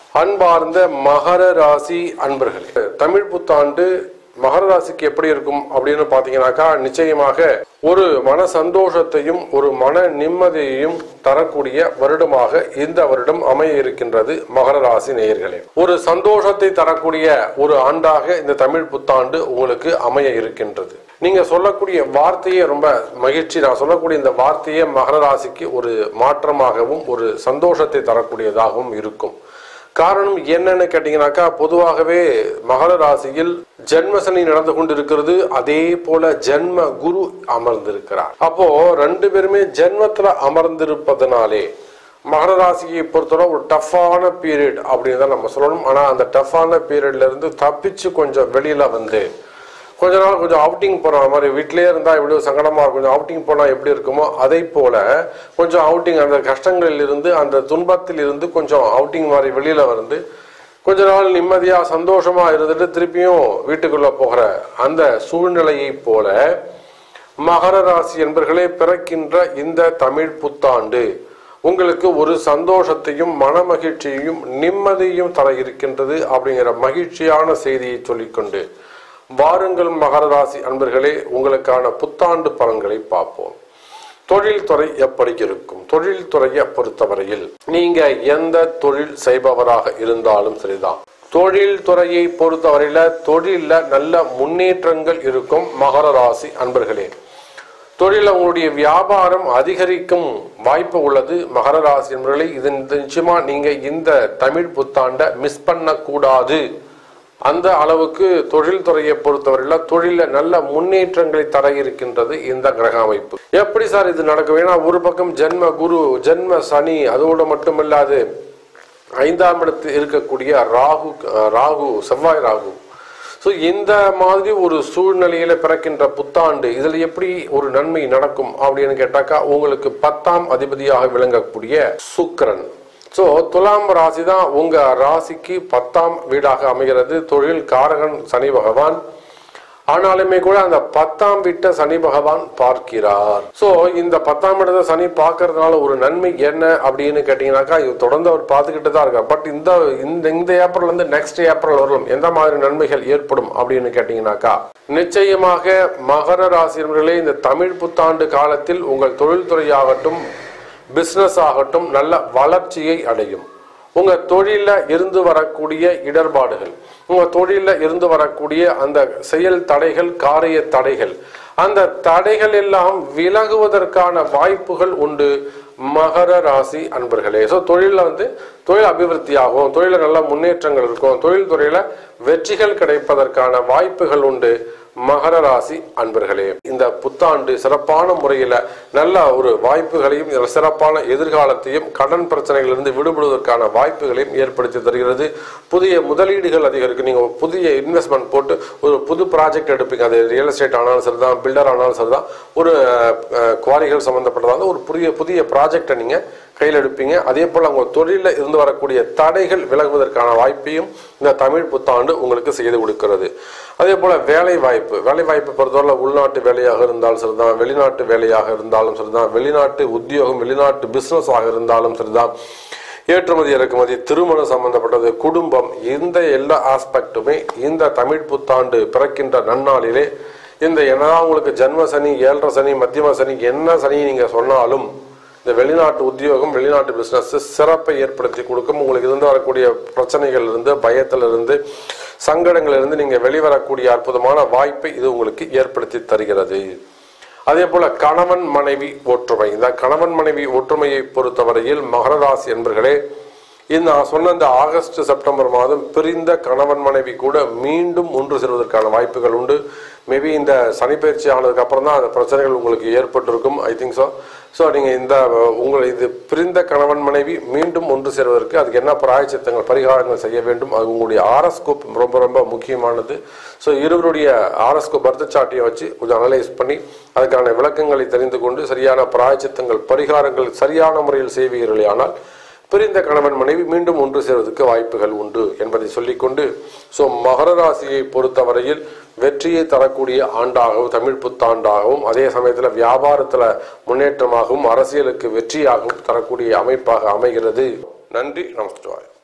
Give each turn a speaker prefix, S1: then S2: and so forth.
S1: அன்பார்ந்த மகர ராசி அன்பர்களே தமிழ் புத்தாண்டு மகர ராசிக்கு எப்படி இருக்கும் அப்படின்னு பாத்தீங்கன்னாக்கா நிச்சயமாக ஒரு மன சந்தோஷத்தையும் ஒரு மன நிம்மதியையும் தரக்கூடிய வருடமாக இந்த வருடம் அமைய இருக்கின்றது மகர ராசி நேயர்களே ஒரு சந்தோஷத்தை தரக்கூடிய ஒரு ஆண்டாக இந்த தமிழ் புத்தாண்டு உங்களுக்கு அமைய இருக்கின்றது நீங்க சொல்லக்கூடிய வார்த்தையே ரொம்ப மகிழ்ச்சி நான் சொல்லக்கூடிய இந்த வார்த்தையே மகர ராசிக்கு ஒரு மாற்றமாகவும் ஒரு சந்தோஷத்தை தரக்கூடியதாகவும் இருக்கும் காரணம் என்னன்னு கேட்டீங்கன்னாக்கா பொதுவாகவே மகர ராசியில் ஜென்மசனி நடந்து கொண்டிருக்கிறது அதே போல ஜென்ம குரு அமர்ந்திருக்கிறார் அப்போ ரெண்டு பேருமே ஜென்மத்துல அமர்ந்திருப்பதனாலே மகர ராசியை பொறுத்தவரை ஒரு டஃப்பான பீரியட் அப்படின்னு தான் நம்ம சொல்லணும் ஆனா அந்த டஃப்பான பீரியட்ல இருந்து தப்பிச்சு கொஞ்சம் வெளியில வந்து கொஞ்ச நாள் கொஞ்சம் அவுட்டிங் போற மாதிரி வீட்டிலேயே இருந்தா எவ்வளவு சங்கடமா இருக்கும் கொஞ்சம் அவுட்டிங் போனா எப்படி இருக்குமோ அதை போல கொஞ்சம் அவுட்டிங் அந்த கஷ்டங்களில் இருந்து அந்த துன்பத்தில் இருந்து கொஞ்சம் அவுட்டிங் மாதிரி வெளியில வந்து கொஞ்ச நாள் நிம்மதியா சந்தோஷமா இருந்துட்டு திருப்பியும் வீட்டுக்குள்ள போகிற அந்த சூழ்நிலையை போல மகர ராசி என்பர்களே பிறக்கின்ற இந்த தமிழ் புத்தாண்டு உங்களுக்கு ஒரு சந்தோஷத்தையும் மனமகிழ்ச்சியையும் நிம்மதியும் தர இருக்கின்றது அப்படிங்கிற மகிழ்ச்சியான செய்தியை சொல்லிக்கொண்டு வாருங்கள் மகர ராசி அன்பர்களே உங்களுக்கான புத்தாண்டு பலன்களை பார்ப்போம் தொழில் துறை எப்படி இருக்கும் தொழில் துறையை பொறுத்தவரையில் நீங்க எந்த தொழில் செய்பவராக இருந்தாலும் சரிதான் தொழில் துறையை பொறுத்தவரையில தொழில்ல நல்ல முன்னேற்றங்கள் இருக்கும் மகர ராசி அன்பர்களே தொழில் உங்களுடைய வியாபாரம் அதிகரிக்கும் வாய்ப்பு உள்ளது மகர ராசி என்பவர்களை இது நிச்சயமா நீங்க இந்த தமிழ் புத்தாண்டை மிஸ் பண்ணக்கூடாது அந்த அளவுக்கு தொழில் துறையை பொறுத்தவரையில தொழில நல்ல முன்னேற்றங்களை தர இருக்கின்றது இந்த கிரக அமைப்பு எப்படி சார் இது நடக்கும் ஏன்னா ஒரு பக்கம் ஜென்ம குரு ஜென்ம சனி அதோடு மட்டுமில்லாது ஐந்தாம் இடத்தில் இருக்கக்கூடிய ராகு ராகு செவ்வாய் ராகு ஸோ இந்த மாதிரி ஒரு சூழ்நிலையில பிறக்கின்ற புத்தாண்டு இதுல எப்படி ஒரு நன்மை நடக்கும் அப்படின்னு கேட்டாக்கா உங்களுக்கு பத்தாம் அதிபதியாக விளங்கக்கூடிய சுக்கிரன் ஸோ துலாம் ராசி தான் உங்க ராசிக்கு பத்தாம் வீடாக அமைகிறது தொழில் காரகன் சனி பகவான் ஆனாலுமே கூட அந்த பத்தாம் வீட்டை சனி பகவான் பார்க்கிறார் சோ இந்த பத்தாம் இடத்தை சனி பார்க்கறதுனால ஒரு நன்மை என்ன அப்படின்னு கேட்டீங்கன்னாக்கா இது தொடர்ந்து அவர் பார்த்துக்கிட்டு தான் இருக்கார் பட் இந்த இந்த இந்த ஏப்ரல் வந்து நெக்ஸ்ட் ஏப்ரல் வரலும் எந்த மாதிரி நன்மைகள் ஏற்படும் அப்படின்னு கேட்டீங்கன்னாக்கா நிச்சயமாக மகர ராசியர்களே இந்த தமிழ் புத்தாண்டு காலத்தில் உங்கள் தொழில்துறையாகட்டும் பிசினஸ் ஆகட்டும் நல்ல வளர்ச்சியை அடையும் உங்க தொழில இருந்து வரக்கூடிய இடர்பாடுகள் உங்க தொழில இருந்து வரக்கூடிய அந்த செயல் தடைகள் காரிய தடைகள் அந்த தடைகள் எல்லாம் விலகுவதற்கான வாய்ப்புகள் உண்டு மகர ராசி அன்பர்களே ஸோ தொழிலில் வந்து தொழில் அபிவிருத்தி ஆகும் தொழில நல்ல முன்னேற்றங்கள் இருக்கும் தொழில் துறையில வெற்றிகள் கிடைப்பதற்கான வாய்ப்புகள் உண்டு மகர ராசி அன்பர்களே இந்த புத்தாண்டு சிறப்பான முறையில நல்ல ஒரு வாய்ப்புகளையும் சிறப்பான எதிர்காலத்தையும் கடன் பிரச்சனைகளிலிருந்து விடுபடுவதற்கான வாய்ப்புகளையும் ஏற்படுத்தி தருகிறது புதிய முதலீடுகள் அதிகரிக்கும் நீங்க ஒரு புதிய இன்வெஸ்ட்மெண்ட் போட்டு ஒரு புது ப்ராஜெக்ட் எடுப்பீங்க அது ரியல் எஸ்டேட் ஆனாலும் சரிதான் பில்டர் ஆனாலும் சரிதான் ஒரு குவாரிகள் சம்பந்தப்பட்டதால ஒரு புதிய புதிய ப்ராஜெக்டை நீங்க கையில் எடுப்பீங்க அதே போல உங்க தொழிலில் இருந்து வரக்கூடிய தடைகள் விலகுவதற்கான வாய்ப்பையும் இந்த தமிழ் புத்தாண்டு உங்களுக்கு செய்து கொடுக்கிறது அதே போல வேலை வாய்ப்பு வேலை வாய்ப்பு பொறுத்தவரை உள்நாட்டு வேலையாக இருந்தாலும் சரிதான் வெளிநாட்டு வேலையாக இருந்தாலும் சரிதான் வெளிநாட்டு உத்தியோகம் வெளிநாட்டு பிசினஸ் ஆக இருந்தாலும் சரிதான் ஏற்றுமதி இறக்குமதி திருமணம் சம்பந்தப்பட்டது குடும்பம் இந்த எல்லா ஆஸ்பெக்டுமே இந்த தமிழ் புத்தாண்டு பிறக்கின்ற நன்னாளிலே இந்த என்னதான் உங்களுக்கு ஜென்ம சனி ஏழரை சனி மத்தியம சனி என்ன சனி நீங்க சொன்னாலும் இந்த வெளிநாட்டு உத்தியோகம் வெளிநாட்டு பிசினஸ் சிறப்பை ஏற்படுத்தி கொடுக்கும் உங்களுக்கு இருந்து வரக்கூடிய பிரச்சனைகள் இருந்து பயத்துல இருந்து சங்கடங்கள் இருந்து நீங்க வெளிவரக்கூடிய அற்புதமான வாய்ப்பை இது உங்களுக்கு ஏற்படுத்தி தருகிறது அதே போல கணவன் மனைவி ஒற்றுமை இந்த கணவன் மனைவி ஒற்றுமையை பொறுத்தவரையில் மகர ராசி என்பர்களே இந்த நான் சொன்ன இந்த ஆகஸ்ட் செப்டம்பர் மாதம் பிரிந்த கணவன் மனைவி கூட மீண்டும் ஒன்று சேர்வதற்கான வாய்ப்புகள் உண்டு மேபி இந்த சனிப்பயிற்சி ஆனதுக்கு அப்புறம் தான் அந்த பிரச்சனைகள் உங்களுக்கு ஏற்பட்டிருக்கும் ஐ திங்க் ஸோ ஸோ நீங்கள் இந்த உங்கள் இது பிரிந்த கணவன் மனைவி மீண்டும் ஒன்று சேர்வதற்கு அதுக்கு என்ன பிராயச்சித்தங்கள் பரிகாரங்கள் செய்ய வேண்டும் அது உங்களுடைய ஆரஸ்கோப் ரொம்ப ரொம்ப முக்கியமானது ஸோ இருவருடைய ஆரஸ்கோப் பர்த் சார்ட்டையும் வச்சு கொஞ்சம் அனலைஸ் பண்ணி அதுக்கான விளக்கங்களை தெரிந்து கொண்டு சரியான பிராயச்சித்தங்கள் பரிகாரங்கள் சரியான முறையில் செய்வீர்களே ஆனால் பிரிந்த கணவன் மனைவி மீண்டும் ஒன்று சேர்வதற்கு வாய்ப்புகள் உண்டு என்பதை சொல்லிக்கொண்டு ஸோ மகர ராசியை பொறுத்தவரையில் வெற்றியை தரக்கூடிய ஆண்டாகவும் தமிழ் புத்தாண்டாகவும் அதே சமயத்தில் வியாபாரத்தில் முன்னேற்றமாகவும் அரசியலுக்கு வெற்றியாகவும் தரக்கூடிய அமைப்பாக அமைகிறது நன்றி நமஸ்காரம்